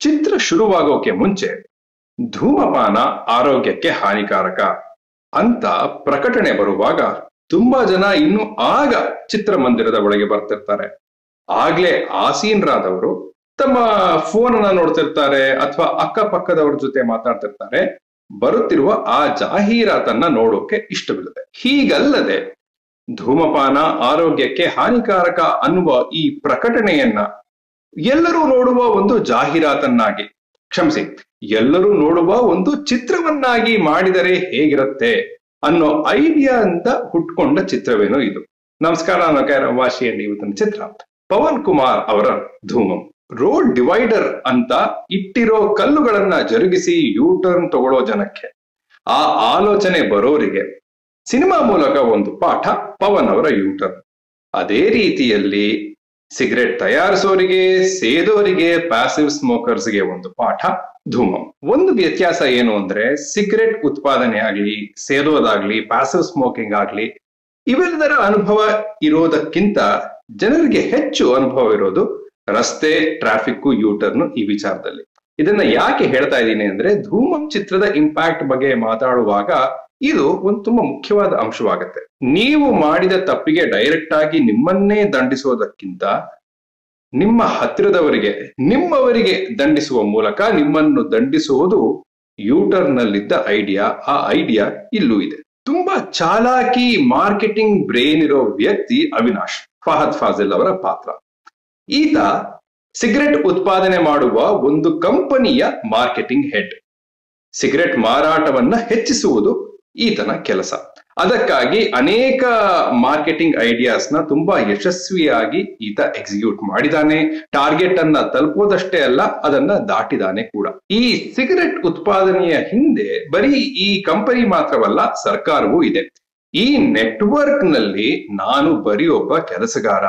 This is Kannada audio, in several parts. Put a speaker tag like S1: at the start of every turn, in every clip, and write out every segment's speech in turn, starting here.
S1: ಚಿತ್ರ ಶುರುವಾಗೋಕೆ ಮುಂಚೆ ಧೂಮಪಾನ ಆರೋಗ್ಯಕ್ಕೆ ಹಾನಿಕಾರಕ ಅಂತ ಪ್ರಕಟಣೆ ಬರುವಾಗ ತುಂಬಾ ಜನ ಇನ್ನು ಆಗ ಚಿತ್ರಮಂದಿರದ ಒಳಗೆ ಬರ್ತಿರ್ತಾರೆ ಆಗ್ಲೇ ಆಸೀನರಾದವರು ತಮ್ಮ ಫೋನ್ ಅನ್ನ ನೋಡ್ತಿರ್ತಾರೆ ಅಥವಾ ಅಕ್ಕಪಕ್ಕದವ್ರ ಜೊತೆ ಮಾತಾಡ್ತಿರ್ತಾರೆ ಬರುತ್ತಿರುವ ಆ ಜಾಹೀರಾತನ್ನ ನೋಡೋಕೆ ಇಷ್ಟವಿಲ್ಲದೆ ಹೀಗಲ್ಲದೆ ಧೂಮಪಾನ ಆರೋಗ್ಯಕ್ಕೆ ಹಾನಿಕಾರಕ ಅನ್ನುವ ಈ ಪ್ರಕಟಣೆಯನ್ನ ಎಲ್ಲರೂ ನೋಡುವ ಒಂದು ಜಾಹೀರಾತನ್ನಾಗಿ ಕ್ಷಮಿಸಿ ಎಲ್ಲರೂ ನೋಡುವ ಒಂದು ಚಿತ್ರವನ್ನಾಗಿ ಮಾಡಿದರೆ ಹೇಗಿರುತ್ತೆ ಅನ್ನೋ ಐಡಿಯಾ ಅಂತ ಹುಟ್ಕೊಂಡ ಚಿತ್ರವೇನೋ ಇದು ನಮಸ್ಕಾರ ನಾನು ವಾಶಿಯಲ್ಲಿ ಇವತ್ತಿನ ಚಿತ್ರ ಪವನ್ ಕುಮಾರ್ ಅವರ ಧೂಮಂ ರೋಡ್ ಡಿವೈಡರ್ ಅಂತ ಇಟ್ಟಿರೋ ಕಲ್ಲುಗಳನ್ನ ಜರುಗಿಸಿ ಯೂ ಟರ್ನ್ ತಗೊಳ್ಳೋ ಜನಕ್ಕೆ ಆ ಆಲೋಚನೆ ಬರೋರಿಗೆ ಸಿನಿಮಾ ಮೂಲಕ ಒಂದು ಪಾಠ ಪವನ್ ಅವರ ಯೂ ಟರ್ನ್ ಅದೇ ರೀತಿಯಲ್ಲಿ ಸಿಗರೆಟ್ ತಯಾರಿಸೋರಿಗೆ ಸೇದೋರಿಗೆ ಪ್ಯಾಸಿವ್ ಸ್ಮೋಕರ್ಸ್ಗೆ ಒಂದು ಪಾಠ ಧೂಮಂ ಒಂದು ವ್ಯತ್ಯಾಸ ಏನು ಅಂದ್ರೆ ಸಿಗರೆಟ್ ಉತ್ಪಾದನೆ ಆಗ್ಲಿ ಸೇದೋದಾಗ್ಲಿ ಪ್ಯಾಸಿವ್ ಸ್ಮೋಕಿಂಗ್ ಆಗ್ಲಿ ಇವೆಲ್ಲದರ ಅನುಭವ ಇರೋದಕ್ಕಿಂತ ಜನರಿಗೆ ಹೆಚ್ಚು ಅನುಭವ ಇರೋದು ರಸ್ತೆ ಟ್ರಾಫಿಕ್ ಯೂಟರ್ನ್ ಈ ವಿಚಾರದಲ್ಲಿ ಇದನ್ನ ಯಾಕೆ ಹೇಳ್ತಾ ಇದ್ದೀನಿ ಅಂದ್ರೆ ಧೂಮಂ ಚಿತ್ರದ ಇಂಪ್ಯಾಕ್ಟ್ ಬಗ್ಗೆ ಮಾತಾಡುವಾಗ ಇದು ಒಂದು ತುಂಬಾ ಮುಖ್ಯವಾದ ಅಂಶವಾಗುತ್ತೆ ನೀವು ಮಾಡಿದ ತಪ್ಪಿಗೆ ಡೈರೆಕ್ಟ್ ಆಗಿ ನಿಮ್ಮನ್ನೇ ದಂಡಿಸೋದಕ್ಕಿಂತ ನಿಮ್ಮ ಹತ್ತಿರದವರಿಗೆ ನಿಮ್ಮವರಿಗೆ ದಂಡಿಸುವ ಮೂಲಕ ನಿಮ್ಮನ್ನು ದಂಡಿಸುವುದು ಯೂಟರ್ನ್ ನಲ್ಲಿದ್ದ ಐಡಿಯಾ ಆ ಐಡಿಯಾ ಇಲ್ಲೂ ಇದೆ ತುಂಬಾ ಚಾಲಾಕಿ ಮಾರ್ಕೆಟಿಂಗ್ ಬ್ರೇನ್ ಇರೋ ವ್ಯಕ್ತಿ ಅವಿನಾಶ್ ಫಹದ್ ಫಾಜಿಲ್ ಅವರ ಪಾತ್ರ ಈತ ಸಿಗರೆಟ್ ಉತ್ಪಾದನೆ ಮಾಡುವ ಒಂದು ಕಂಪನಿಯ ಮಾರ್ಕೆಟಿಂಗ್ ಹೆಡ್ ಸಿಗರೆಟ್ ಮಾರಾಟವನ್ನ ಹೆಚ್ಚಿಸುವುದು ಈತನ ಕೆಲಸ ಅದಕ್ಕಾಗಿ ಅನೇಕ ಮಾರ್ಕೆಟಿಂಗ್ ಐಡಿಯಾಸ್ ನ ತುಂಬಾ ಯಶಸ್ವಿಯಾಗಿ ಈತ ಎಕ್ಸಿಕ್ಯೂಟ್ ಮಾಡಿದಾನೆ ಟಾರ್ಗೆಟ್ ಅನ್ನ ತಲುಪೋದಷ್ಟೇ ಅಲ್ಲ ಅದನ್ನ ದಾಟಿದಾನೆ ಕೂಡ ಈ ಸಿಗರೆಟ್ ಉತ್ಪಾದನೆಯ ಹಿಂದೆ ಬರೀ ಈ ಕಂಪನಿ ಮಾತ್ರವಲ್ಲ ಸರ್ಕಾರವೂ ಇದೆ ಈ ನೆಟ್ವರ್ಕ್ ನಲ್ಲಿ ನಾನು ಬರೀ ಒಬ್ಬ ಕೆಲಸಗಾರ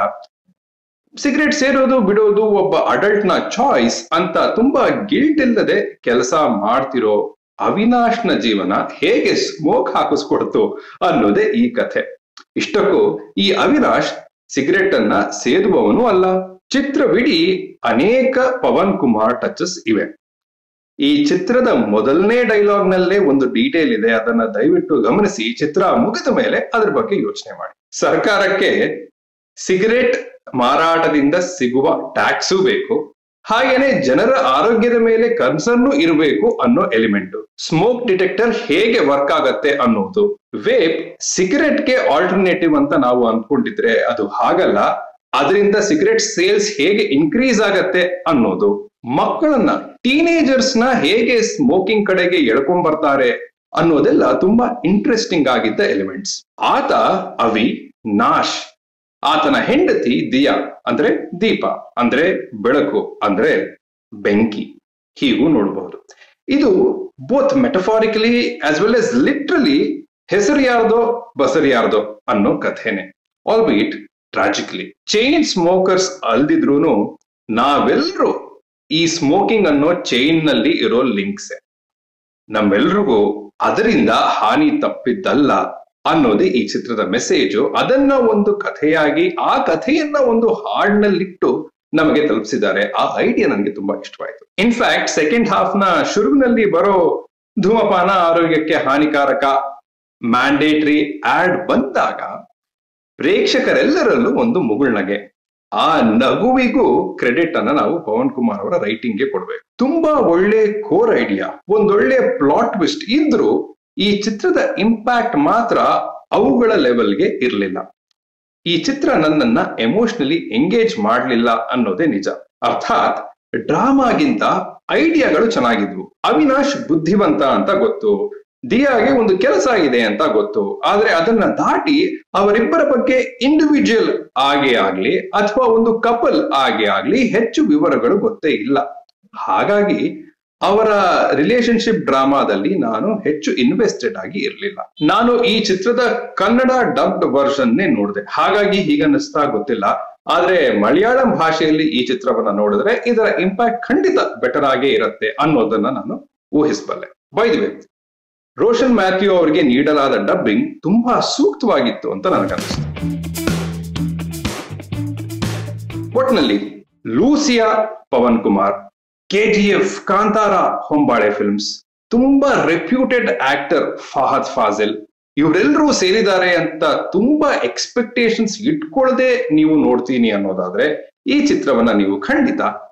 S1: ಸಿಗರೆಟ್ ಸೇರೋದು ಬಿಡೋದು ಒಬ್ಬ ಅಡಲ್ಟ್ ನ ಚಾಯ್ಸ್ ಅಂತ ತುಂಬಾ ಗಿಲ್ಟ್ ಇಲ್ಲದೆ ಕೆಲಸ ಮಾಡ್ತಿರೋ ಅವಿನಾಶ್ನ ಜೀವನ ಹೇಗೆ ಸ್ಮೋಕ್ ಹಾಕಿಸ್ಕೊಡ್ತು ಅನ್ನೋದೇ ಈ ಕಥೆ ಇಷ್ಟಕ್ಕೂ ಈ ಅವಿನಾಶ್ ಸಿಗರೆಟ್ ಅನ್ನ ಸೇದುವವನು ಅಲ್ಲ ಚಿತ್ರವಿಡೀ ಅನೇಕ ಪವನ್ ಕುಮಾರ್ ಟಚಸ್ ಇವೆ ಈ ಚಿತ್ರದ ಮೊದಲನೇ ಡೈಲಾಗ್ ನಲ್ಲೇ ಒಂದು ಡೀಟೇಲ್ ಇದೆ ಅದನ್ನ ದಯವಿಟ್ಟು ಗಮನಿಸಿ ಚಿತ್ರ ಮುಗಿದ ಮೇಲೆ ಅದ್ರ ಬಗ್ಗೆ ಯೋಚನೆ ಮಾಡಿ ಸರ್ಕಾರಕ್ಕೆ ಸಿಗರೆಟ್ ಮಾರಾಟದಿಂದ ಸಿಗುವ ಟ್ಯಾಕ್ಸು ಬೇಕು ಹಾಗೇನೆ ಜನರ ಆರೋಗ್ಯದ ಮೇಲೆ ಕನ್ಸರ್ನು ಇರಬೇಕು ಅನ್ನೋ ಎಲಿಮೆಂಟ್ ಸ್ಮೋಕ್ ಡಿಟೆಕ್ಟರ್ ಹೇಗೆ ವರ್ಕ್ ಆಗತ್ತೆ ಅನ್ನೋದು ವೇಪ್ ಸಿಗರೆಟ್ಗೆ ಆಲ್ಟರ್ನೇಟಿವ್ ಅಂತ ನಾವು ಅನ್ಕೊಂಡಿದ್ರೆ ಅದು ಹಾಗಲ್ಲ ಅದರಿಂದ ಸಿಗರೆಟ್ ಸೇಲ್ಸ್ ಹೇಗೆ ಇನ್ಕ್ರೀಸ್ ಆಗತ್ತೆ ಅನ್ನೋದು ಮಕ್ಕಳನ್ನ ಟೀನೇಜರ್ಸ್ ನ ಹೇಗೆ ಸ್ಮೋಕಿಂಗ್ ಕಡೆಗೆ ಎಳ್ಕೊಂಡ್ ಬರ್ತಾರೆ ಅನ್ನೋದೆಲ್ಲ ತುಂಬಾ ಇಂಟ್ರೆಸ್ಟಿಂಗ್ ಆಗಿದ್ದ ಎಲಿಮೆಂಟ್ಸ್ ಆತ ಅವಿ ನಾಶ್ ಆತನ ಹೆಂಡತಿ ದಿಯಾ ಅಂದ್ರೆ ದೀಪ ಅಂದ್ರೆ ಬೆಳಕು ಅಂದ್ರೆ ಬೆಂಕಿ ಹೀಗೂ ನೋಡಬಹುದು ಇದು both metaphorically as well as literally ಹೆಸರು ಯಾರ್ದೋ ಬಸರು ಯಾರ್ದೋ ಅನ್ನೋ ಕಥೆನೆ ಆಲ್ಬಿಟ್ ಟ್ರಾಜಿಕಲಿ ಚೈನ್ ಸ್ಮೋಕರ್ಸ್ ಅಲ್ದಿದ್ರೂನು ನಾವೆಲ್ಲರೂ ಈ ಸ್ಮೋಕಿಂಗ್ ಅನ್ನೋ ಚೈನ್ ನಲ್ಲಿ ಇರೋ ಲಿಂಕ್ಸ್ ನಮ್ಮೆಲ್ರಿಗೂ ಅದರಿಂದ ಹಾನಿ ತಪ್ಪಿದ್ದಲ್ಲ ಅನ್ನೋದೇ ಈ ಚಿತ್ರದ ಮೆಸೇಜು ಅದನ್ನ ಒಂದು ಕಥೆಯಾಗಿ ಆ ಕಥೆಯನ್ನ ಒಂದು ಹಾಡ್ನಲ್ಲಿಟ್ಟು ನಮಗೆ ತಲುಪಿಸಿದ್ದಾರೆ ಆ ಐಡಿಯಾ ನನಗೆ ತುಂಬಾ ಇಷ್ಟವಾಯಿತು ಇನ್ಫ್ಯಾಕ್ಟ್ ಸೆಕೆಂಡ್ ಹಾಫ್ ನ ಶುರುವಿನಲ್ಲಿ ಬರೋ ಧೂಮಪಾನ ಆರೋಗ್ಯಕ್ಕೆ ಹಾನಿಕಾರಕ ಮ್ಯಾಂಡೇಟರಿ ಆಡ್ ಬಂದಾಗ ಪ್ರೇಕ್ಷಕರೆಲ್ಲರಲ್ಲೂ ಒಂದು ಮುಗುಳ್ನಗೆ ಆ ನಗುವಿಗೂ ಕ್ರೆಡಿಟ್ ಅನ್ನ ನಾವು ಪವನ್ ಕುಮಾರ್ ಅವರ ರೈಟಿಂಗ್ ಗೆ ಕೊಡ್ಬೇಕು ತುಂಬಾ ಒಳ್ಳೆ ಕೋರ್ ಐಡಿಯಾ ಒಂದೊಳ್ಳೆ ಪ್ಲಾಟ್ ಟ್ವಿಸ್ಟ್ ಇದ್ರೂ ಈ ಚಿತ್ರದ ಇಂಪ್ಯಾಕ್ಟ್ ಮಾತ್ರ ಅವುಗಳ ಲೆವೆಲ್ಗೆ ಇರಲಿಲ್ಲ ಈ ಚಿತ್ರ ನನ್ನನ್ನ ಎಮೋಷನಲಿ ಎಂಗೇಜ್ ಮಾಡಲಿಲ್ಲ ಅನ್ನೋದೇ ನಿಜ ಅರ್ಥಾತ್ ಡ್ರಾಮಾಗಿಂತ ಐಡಿಯಾಗಳು ಚೆನ್ನಾಗಿದ್ವು ಅವಿನಾಶ್ ಬುದ್ಧಿವಂತ ಅಂತ ಗೊತ್ತು ದಿಯಾಗೆ ಒಂದು ಕೆಲಸ ಇದೆ ಅಂತ ಗೊತ್ತು ಆದ್ರೆ ಅದನ್ನ ದಾಟಿ ಅವರಿಬ್ಬರ ಬಗ್ಗೆ ಇಂಡಿವಿಜುವಲ್ ಆಗೇ ಆಗ್ಲಿ ಅಥವಾ ಒಂದು ಕಪಲ್ ಆಗೇ ಆಗ್ಲಿ ಹೆಚ್ಚು ವಿವರಗಳು ಗೊತ್ತೇ ಇಲ್ಲ ಹಾಗಾಗಿ ಅವರ ರಿಲೇಶನ್ಶಿಪ್ ಡ್ರಾಮಾದಲ್ಲಿ ನಾನು ಹೆಚ್ಚು ಇನ್ವೆಸ್ಟೆಡ್ ಆಗಿ ಇರಲಿಲ್ಲ ನಾನು ಈ ಚಿತ್ರದ ಕನ್ನಡ ಡಬ್ಡ್ ವರ್ಷನ್ನೇ ನೋಡಿದೆ ಹಾಗಾಗಿ ಹೀಗನ್ನಿಸ್ತಾ ಗೊತ್ತಿಲ್ಲ ಆದ್ರೆ ಮಲಯಾಳಂ ಭಾಷೆಯಲ್ಲಿ ಈ ಚಿತ್ರವನ್ನ ನೋಡಿದ್ರೆ ಇದರ ಇಂಪ್ಯಾಕ್ಟ್ ಖಂಡಿತ ಬೆಟರ್ ಆಗೇ ಇರುತ್ತೆ ಅನ್ನೋದನ್ನ ನಾನು ಊಹಿಸಬಲ್ಲೆ ಬೈದ್ವೆ ರೋಷನ್ ಮ್ಯಾಥ್ಯೂ ಅವರಿಗೆ ನೀಡಲಾದ ಡಬ್ಬಿಂಗ್ ತುಂಬಾ ಸೂಕ್ತವಾಗಿತ್ತು ಅಂತ ನನಗನ್ನಿಸ್ತು ಒಟ್ನಲ್ಲಿ ಲೂಸಿಯಾ ಪವನ್ ಕುಮಾರ್ ಕೆಜಿಎಫ್ ಕಾಂತಾರ ಹೊಂಬಾಳೆ ಫಿಲ್ಮ್ಸ್ ತುಂಬಾ ರೆಪ್ಯೂಟೆಡ್ ಆಕ್ಟರ್ ಫಹದ್ ಫಾಜಿಲ್ ಇವರೆಲ್ಲರೂ ಸೇರಿದ್ದಾರೆ ಅಂತ ತುಂಬಾ ಎಕ್ಸ್ಪೆಕ್ಟೇಷನ್ಸ್ ಇಟ್ಕೊಳ್ಳದೆ ನೀವು ನೋಡ್ತೀನಿ ಅನ್ನೋದಾದ್ರೆ ಈ ಚಿತ್ರವನ್ನ ನೀವು ಖಂಡಿತ